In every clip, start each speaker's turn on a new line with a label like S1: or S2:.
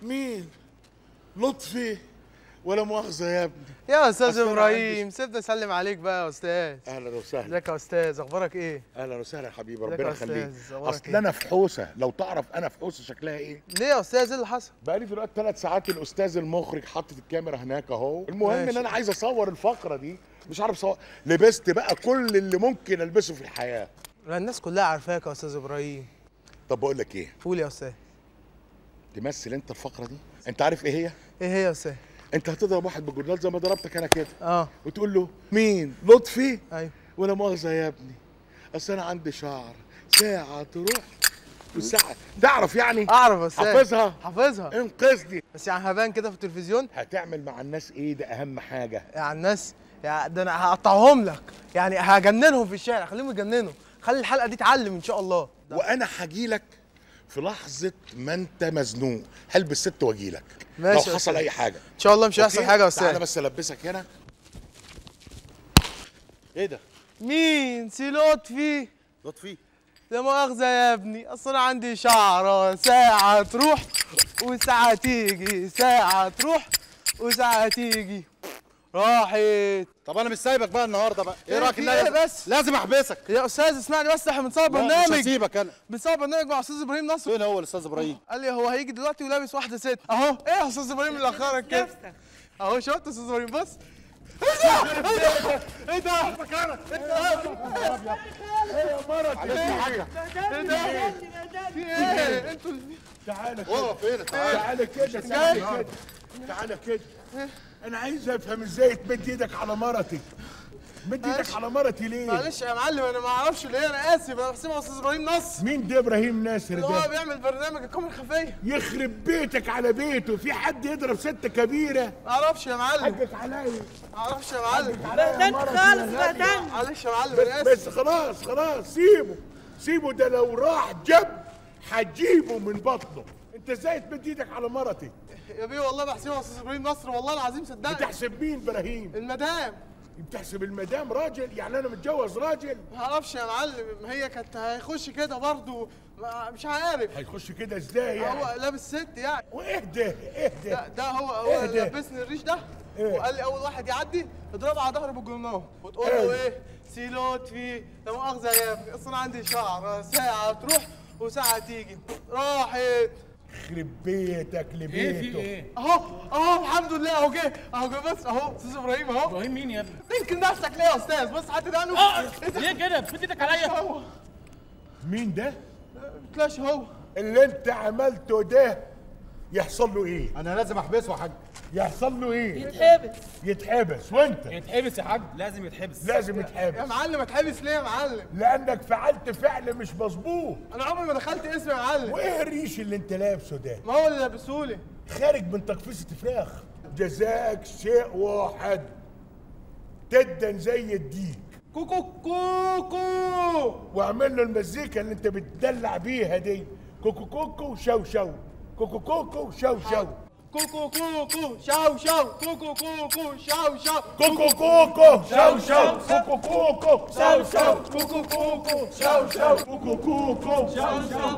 S1: مين لطفي ولا مؤاخذه يا ابني
S2: يا استاذ
S1: أصل أنا
S2: ابراهيم سيبني اسلم عليك بقى يا استاذ
S1: اهلا وسهلا
S2: ازيك يا استاذ اخبارك ايه
S1: اهلا وسهلا حبيبي
S2: ازيك
S1: ربنا
S2: يا
S1: يخليك
S2: أستاذ؟ أخبارك
S1: اصل
S2: إيه؟
S1: انا فحوسه لو تعرف انا فحوسه شكلها ايه
S2: ليه يا استاذ ايه اللي حصل
S1: بقالي دلوقتي ثلاث ساعات الاستاذ المخرج حاطط الكاميرا هناك اهو المهم
S2: ماشي.
S1: ان انا عايز اصور الفقره دي مش عارف صور لبست بقى كل اللي ممكن البسه في الحياه
S2: لا، الناس كلها عارفاك يا استاذ ابراهيم
S1: طب بقول لك ايه
S2: قول يا استاذ
S1: تمثل انت الفقره دي انت عارف ايه هي
S2: ايه هي يا استاذ
S1: انت هتضرب واحد بالجورنال زي ما ضربتك انا كده
S2: اه
S1: وتقول له مين لطفي
S2: ايوه
S1: ولا مؤاخذه يا ابني اصل انا عندي شعر ساعه تروح وساعه تعرف يعني
S2: اعرف يا استاذ
S1: حافظها
S2: حافظها
S1: انقذني
S2: بس يعني هبان كده في التلفزيون
S1: هتعمل مع الناس ايه ده اهم حاجه
S2: يعني الناس يعني ده انا هقطعهم لك يعني هجننهم في الشارع خليهم يجننوا خلي الحلقه دي تعلم ان شاء الله
S1: وانا هجيلك في لحظه ما انت مزنوق هلبس ست واجيلك لو
S2: ماشي يا
S1: حصل
S2: أستاذ.
S1: اي حاجه
S2: ان شاء الله مش هيحصل
S1: أوكي؟
S2: حاجه يا
S1: تعالى
S2: استاذ
S1: بس البسك هنا ايه ده
S2: مين سي لطفي
S1: لطفي
S2: لا مؤاخذة يا ابني أصل أنا عندي شعرة ساعة تروح وساعة تيجي ساعة تروح وساعة تيجي راحت
S3: طب انا مش سايبك بقى النهارده بقى
S2: إيه
S3: ايه رايك
S2: في
S3: ان
S2: إيه
S3: انا
S2: بس؟
S3: لازم احبسك
S2: يا أستاذ اسمعني بس احنا بنصور
S3: لا، مش
S2: برنامج
S3: هسيبك انا
S2: بنصور برنامج مع أستاذ إبراهيم نصر
S3: فين هو الاستاذ ابراهيم
S2: قال لي هو هيجي دلوقتي ولابس واحدة ست أهو إيه يا أستاذ إبراهيم اللي أخرك كده أهو شفت يا أستاذ إبراهيم بص ايه ده؟ ايه ده؟ ايه ده؟ في ايه؟ انتوا
S1: تعالى
S3: اقف هنا تعالى
S1: تعالى كده تعالى كده تعالى كده انا عايز افهم ازاي تمد ايدك على مرتي مد ايدك
S2: معلش.
S1: على مرتي ليه
S2: معلش يا معلم انا ما اعرفش ليه انا اسف انا بحسبها استاذ ابراهيم نصر
S1: مين ده ابراهيم ناصر
S2: اللي هو
S1: ده
S2: بيعمل برنامج الكاميرا الخفيه
S1: يخرب بيتك على بيته في حد يضرب ست كبيره
S2: ما اعرفش يا معلم
S1: حقك عليا
S2: ما اعرفش يا معلم
S4: بهدلت خالص بهدلت
S2: معلش يا معلم انا اسف
S1: بس خلاص خلاص سيبه سيبه ده لو راح جب هتجيبه من بطنه انت ازاي تمد ايدك على مرتي
S2: يا بيه والله بحسبها استاذ ابراهيم نصر والله العظيم صدقني
S1: بتحسب مين ابراهيم
S2: المدام
S1: بتحسب المدام راجل يعني انا متجوز راجل
S2: ما اعرفش يا معلم ما هي كانت هيخش كده برضه ما- مش عارف
S1: هيخش كده ازاي يعني
S2: هو لابس ست يعني
S1: واهدى اهدى
S2: ده, ده هو هو
S1: إيه ده؟
S2: لبسني الريش ده
S1: إيه؟
S2: وقال لي اول واحد يعدي اضربه على ظهره بالجنون وتقول له
S1: إيه؟
S2: ايه سي لطفي لا مؤاخذه يا ابني اصل أنا عندي شعر ساعه تروح وساعه تيجي راحت
S1: يخرب بيتك لبيته
S2: اهو اهو الحمد لله اهو جه اهو جه بس اهو استاذ ابراهيم اهو
S5: ابراهيم مين يا ابني؟
S2: يمكن نفسك ليه يا استاذ بص حد دقنه
S5: اه
S2: إيه ده؟
S5: ليه كده؟ بتمد ايدك عليا؟
S2: هو
S1: مين ده
S2: تلاش هو
S1: اللي انت عملته ده يحصل له ايه
S3: انا لازم احبسه يا حاج
S1: يحصل له ايه
S4: يتحبس
S1: يتحبس وانت
S5: يتحبس يا حاج لازم يتحبس
S1: لازم
S2: يا
S1: يتحبس
S2: معلم اتحبس ليه يا معلم
S1: لانك فعلت فعل مش مظبوط
S2: انا عمري ما دخلت اسمي يا معلم
S1: وايه الريش اللي انت لابسه ده
S2: ما هو اللي لابسهولي
S1: خارج من تقفيصة فراخ جزاك شيء واحد تدن زي الديك
S2: كوكو كوكو
S1: واعمل له المزيكا اللي انت بتدلع بيها دي كوكو كوكو شو شو كوكو كوكو شو شو
S2: كوكو كوكو شاو شاو كوكو كوكو شاو شاو
S1: كوكو كوكو شو شو كوكو كوكو شو شو
S2: كوكو كوكو
S1: شو شو كوكو كوكو شو شو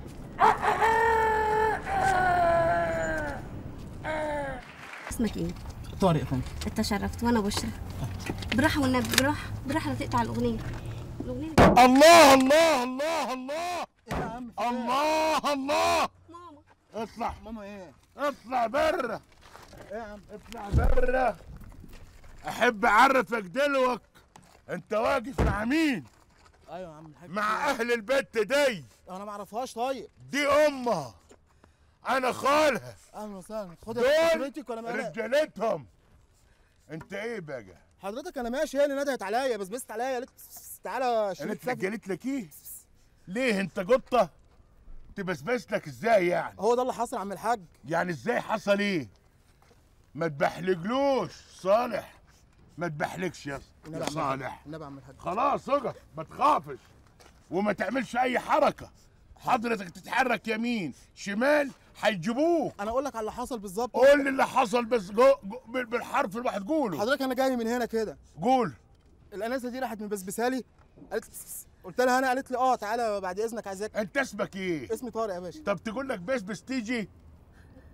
S6: اسمك ايه؟
S5: طارق يا فندم
S6: انت شرفت وانا بشرى بالراحه والنبي بالراحه بالراحه لا تقطع الاغنيه الاغنيه
S1: الله الله الله الله الله الله
S6: ماما
S1: اطلع
S3: ماما ايه
S1: اطلع بره
S3: ايه يا عم
S1: اطلع بره احب اعرفك دلوك انت واقف مع مين
S3: ايوه يا عم الحاج
S1: مع اهل البت دي
S3: انا ما اعرفهاش طيب
S1: دي امها انا خالها
S3: اهلا وسهلا خد
S1: دول
S3: حضرتك ولا مالك
S1: رجالتهم انت ايه بقى
S3: حضرتك انا ماشي هي اللي ندهت عليا بس بس عليا قالت تعالى شريك
S1: قالت لك
S3: سكن
S1: قالت لك ايه ليه انت قطه تبسبس لك ازاي يعني
S3: هو ده اللي حصل يا عم الحاج
S1: يعني ازاي حصل ايه ما تبحلجلوش صالح ما تبحلجش يا
S3: النبي
S1: يا
S3: يا عم
S1: صالح
S3: النبي يا عم الحاج
S1: خلاص اقف ما تخافش وما تعملش اي حركه حضرتك تتحرك يمين شمال هيجيبوك
S3: انا اقول لك على اللي حصل بالظبط
S1: قول لي اللي حصل بس جو جو بال- بالحرف الواحد قوله
S3: حضرتك انا جاي من هنا كده
S1: قول
S3: الانسه دي راحت مبسبسها لي قالت بس بس. قلت لها انا قالت لي اه تعالى بعد اذنك عايزاك
S1: انت اسمك ايه
S3: اسمي طارق يا باشا
S1: طب تقول لك بس بس تيجي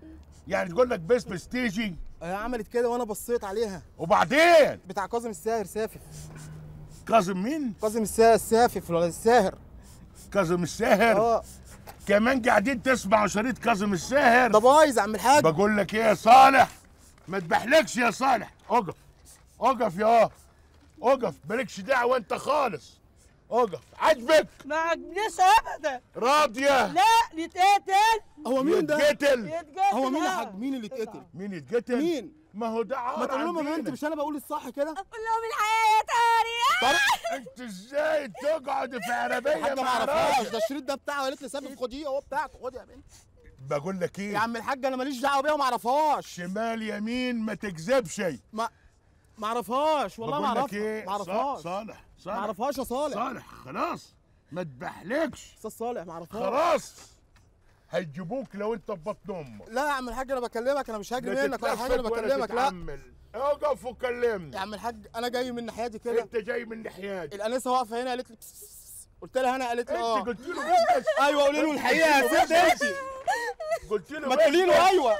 S1: يعني تقول لك بس بستيجي
S3: هي عملت كده وانا بصيت عليها
S1: وبعدين
S3: بتاع كاظم الساهر سافف
S1: كاظم مين
S3: كاظم الساهر السافف ولا الساهر
S1: كاظم الساهر
S3: اه
S1: كمان قاعدين تسمعوا شريط كاظم الساهر
S3: ده بايظ يا عم الحاج
S1: بقول لك ايه يا صالح ما تبحلكش يا صالح اقف اقف يا اقف مالكش دعوه انت خالص اقف عاجبك
S4: ما عجبنيش ابدا
S1: راضيه
S4: لا نتقتل
S3: هو مين ده
S1: يتقتل
S4: يتقتل
S3: هو مين يا
S4: ها.
S3: حاج مين اللي اتقتل
S1: مين يتقتل
S3: مين
S1: ما هو ده عار
S3: ما تقول لهم يا
S1: عندنا.
S3: بنت مش انا بقول الصح كده
S6: قول لهم الحياه يا طارق
S1: انت ازاي تقعد في عربيه
S3: حاجه ما
S1: مع
S3: اعرفهاش
S1: راجل
S3: ده الشريط ده بتاعه قالت لي سافف خديه اهو بتاعته خد يا بنت
S1: بقول لك
S3: يا
S1: ايه
S3: عم الحاج انا ماليش دعوه بيها وما اعرفهاش
S1: شمال يمين ما تكذبش
S3: ما ما اعرفهاش والله ما
S1: بقول لك
S3: اعرفها
S1: ايه
S3: ما اعرفهاش
S1: صالح
S3: ما
S1: صالح
S3: اعرفهاش يا صالح
S1: صالح خلاص ما تبحلكش
S3: استاذ صالح ما اعرفهاش
S1: خلاص هيجيبوك لو انت في بطن امك
S3: لا يا عم الحاج انا بكلمك انا مش هاجري
S1: لا
S3: منك ولا حاجه انا
S1: تتلفت ولا
S3: بكلمك لا
S1: تتعمل اقف وكلمني
S3: يا عم الحاج انا جاي من ناحيتي كده
S1: انت جاي من ناحيتي
S3: الانسه واقفه هنا قالت لي بس- بس- بس. قلت لها هنا قالت لي اه
S1: انت قلت له بس
S3: ايوه قولي له الحقيقه يا ست انت
S1: قلت له
S3: ما
S1: بس
S3: تقولي له ايوه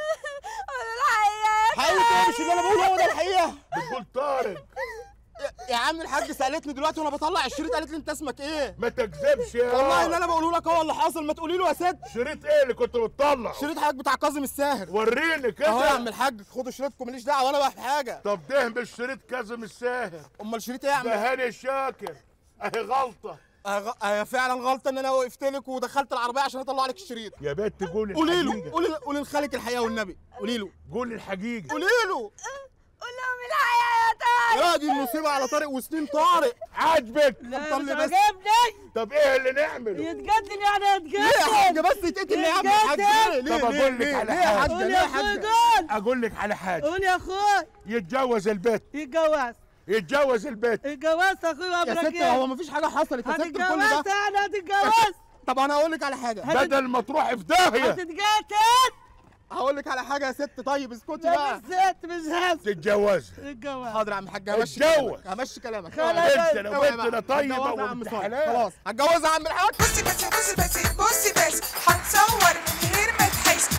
S6: الحياه
S3: حقيقه ايه مش اللي انا بقوله هو ده الحقيقه
S1: بتقول طارق
S3: يا- يا عم الحاج سالتني دلوقتي وانا بطلع الشريط قالت لي انت اسمك ايه
S1: ما تكذبش يا
S3: والله اللي انا بقوله لك هو اللي حاصل ما تقولي له يا ست
S1: شريط ايه اللي كنت بتطلع
S3: شريط حضرتك بتاع كاظم الساهر
S1: وريني
S3: اهو يا عم
S1: كده
S3: الحاج خدوا شريطكم ماليش دعوه وانا بقى في حاجه
S1: طب ده مش شريط كاظم الساهر
S3: امال شريط ايه يا عم
S1: ده هاني شاكر اهي غلطه
S3: آه، غ- آه، فعلا غلطه ان انا وقفت لك ودخلت العربيه عشان اطلع لك الشريط
S1: يا بنت قولي
S3: قولي له
S1: الحقيقة.
S3: قولي قولي لخالك الحقيقه والنبي قولي له
S1: قولي الحقيقه
S3: قولي له
S6: قول لهم الحياه يا طارق
S3: يا دي المصيبه على طارق وسنين طارق
S1: عاجبك
S4: لا
S3: طب
S4: مش
S3: لي بس.
S4: عجبني
S1: طب ايه اللي نعمله
S4: يتقتل يعني
S3: ليه يا حاج
S4: يتقتل
S3: بس يتقتل ليه يا عم الحاج ليه ليه
S1: طب أقول لك
S3: ليه
S1: على
S3: ليه يا
S1: حاجة.
S3: حاج
S4: قول
S3: ليه
S4: يا
S3: يا
S4: اخوي
S3: حاج
S4: قول
S1: اقول لك على حاجه
S4: قول يا اخوي
S1: يتجوز البيت
S4: يتجوز
S1: يتجوز البيت
S4: اتجوزت اخوي
S3: يا
S4: وابرك
S3: ست هو مفيش حاجه حصلت يا ست كل ده
S4: هتتجوزت انا هتتجوز
S3: طب انا هقول لك على حاجه
S1: بدل ما تروح في داهيه
S4: هتتقتل
S3: هقول لك على حاجه يا ست طيب اسكتي
S4: لا
S3: بقى
S4: مش ست مش هز
S1: تتجوزها
S4: اتجوز
S3: حاضر يا عم الحاج همشي
S1: اتجوز.
S3: كلامك همشي كلامك
S4: خلاص.
S1: انت لو
S3: اوعي
S1: بنتنا
S3: بقى.
S1: طيبه
S3: هتجوزها يا عم
S1: وبنت
S3: صالح.
S1: حلال
S3: خلاص هتجوزها يا عم الحاج
S7: بصي بس بصي بس بصي بس هنصور من غير ما تحس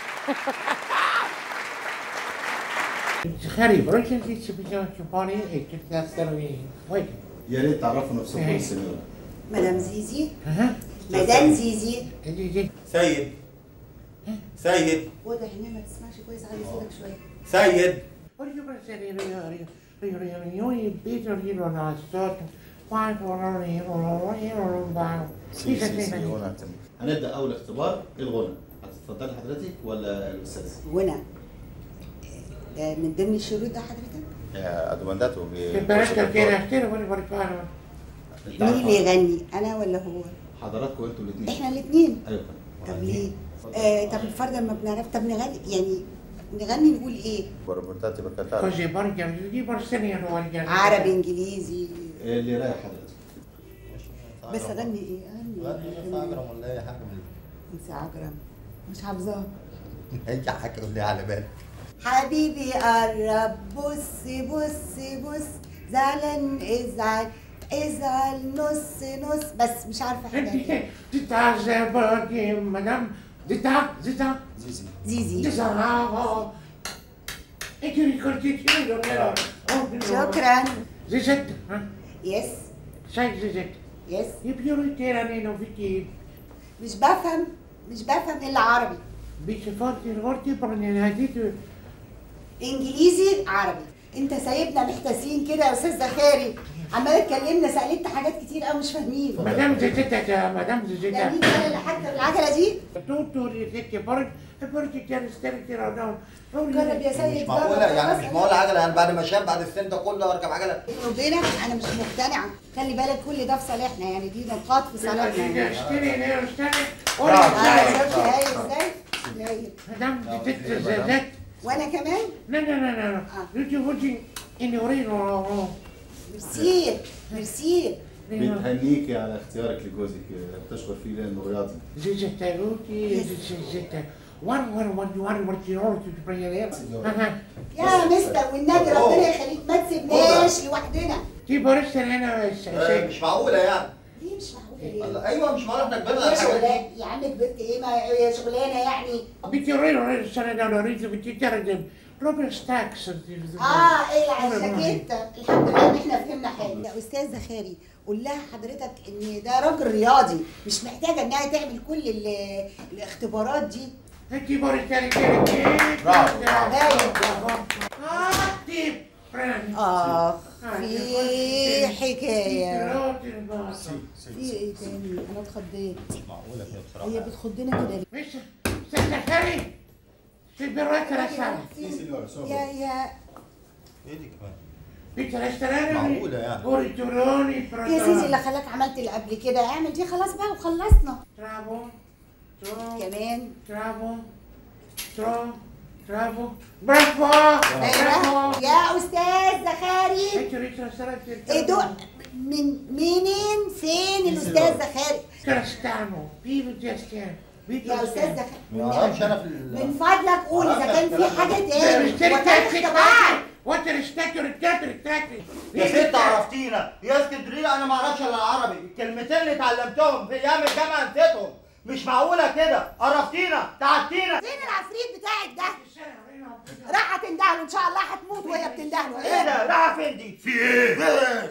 S8: خريب رجل دي تبي تشوفوني تستروي وين
S9: يا ريت تعرفوا نفسكم السنين
S10: مدام زيزي
S8: ها
S10: مدام زيزي
S8: دي دي
S9: سيد سيد
S10: واضح انها ما تسمعش كويس علي صوتك شويه
S9: سيد
S8: Voglio passare riunioni Peter Hero la storia quanto non ero non vado
S9: سي سي سي غنى اعتمد. هنبدا اول اختبار الغنى هتتفضلي حضرتك ولا الاستاذ؟
S10: غنى ده من ضمن الشروط ده حضرتك
S9: ادومنداتو
S8: Perché che era voglio voglio fare
S10: مين اللي يغني انا ولا هو
S9: حضراتكم انتوا الاثنين
S10: احنا الاثنين
S9: ايوه
S10: طب ليه آه طب فرضا ما بنعرف طب نغني يعني نغني نقول ايه
S9: بربرتاتي بكاتاري
S8: così voglio di borseni voglio
S10: عربي انجليزي
S9: اللي رايح حضرتك
S10: بس اغني ايه اغني
S11: ولا اي حاجه من
S10: انسى عجرم مش حافظاها
S11: اي حاجه قول لي على بالك
S10: حبيبي قرب بص بص بص زعلان ازعل ازعل نص نص بس مش عارفه حاجه
S8: Senti, zitta, perché madame, zitta, zitta,
S9: زيزي
S10: زيزي
S8: zitta, e ti ricordi che io non ero,
S10: شكرا
S8: Zizetta, eh?
S10: يس
S8: sai Zizetta,
S10: يس
S8: i prioriti erano fitti,
S10: مش بفهم مش بفهم الا عربي
S8: bici forti, forti, prendere dito,
S10: انجليزي عربي انت سايبنا محتاسين كده يا استاذ زخاري عمال تكلمنا سالت حاجات كتير قوي مش فاهمين
S8: madame Zizetta, madame
S10: ده
S8: Zizetta,
S10: مين انا اللي حتى بالعجله دي
S8: tutto rizetti, poi, e poi ti chiedi stare tirando,
S10: جرب يا سيد
S11: مش معقوله يعني مش معقوله عجله يعني بعد ما شاب بعد السن ده كله اركب عجله
S10: ربنا انا مش مقتنعه خلي بالك كل ده في صالحنا يعني دي نقاط في صالحنا يعني.
S8: stare, nero, stare,
S10: اه
S8: ora,
S10: شفت هاي ازاي هايل.
S8: madame Zizetta, Zizetta,
S10: وانا كمان
S8: no, no, no, no, no, tutti oggi in orino,
S10: ميرسي ميرسي
S9: بتهنيكي على اختيارك لجوزك بتشكر فيه لانه رياضي
S8: Zizetta, tutti, Zizetta, guarda, guarda, guarda, guarda, guarda, ti prendere,
S10: يا مستر والنبي ربنا يخليك ما تسيبناش لوحدنا
S8: Ti può essere una
S11: آه، مش معقوله يعني
S10: ليه مش معقول
S11: الله، ايوه مش معقول احنا كبرنا
S10: يا
S11: على الحاجات دي
S10: شغلانه يا عم كبرت ايه ما هي شغلانه يعني
S8: Vittorino sono da Lorenzo Vittorino Robert Stax
S10: اه ايه العشاكيت الحمد لله ان احنا فهمنا حاجه يا استاذ زخاري قول لها حضرتك ان ده راجل رياضي مش محتاجه انها تعمل كل ال- الاختبارات دي
S8: E ti vuole stare bene Ottimo Prendi
S10: اه في حكايه في ايه تاني انا اتخضيت
S9: معقوله كده بصراحه
S10: هي بتخضنا كده ليه
S8: Visto? Senta Harry Si berretta la sala
S10: يا يا
S9: ايه دي كمان
S8: Vita restaurare
S9: معقولة يعني.
S8: Pure turoni
S10: يا سيدي اللي خلاك عملت اللي قبل كده اعمل دي خلاص بقى وخلصنا
S8: Bravo Bravo
S10: كمان
S8: Bravo Bravo Bravo Bravo
S10: ايوه يا استاذ زخاري
S8: Vecchio ristorante
S10: ايه دول من منين فين الاستاذ زخاري
S8: Crastano Vivo di Astiano
S10: يا استاذ زخاري
S11: ما اعرفش انا في ال-
S10: من فضلك قول اذا كان في حاجه تاني
S8: Stai
S10: وتاني اختبار
S8: وانت ريستاتو ريستاتو ريستاتو
S11: يا ست عرفتينا يا اسكندريه انا ما اعرفش الا العربي الكلمتين اللي اتعلمتهم في ايام الجامعه نسيتهم مش معقوله كده عرفتينا تعبتينا
S10: فين العفريت بتاعك ده راح تندهله ان شاء الله هتموت وهي بتندهله
S11: ايه ده رايحه فين دي؟
S1: في ايه؟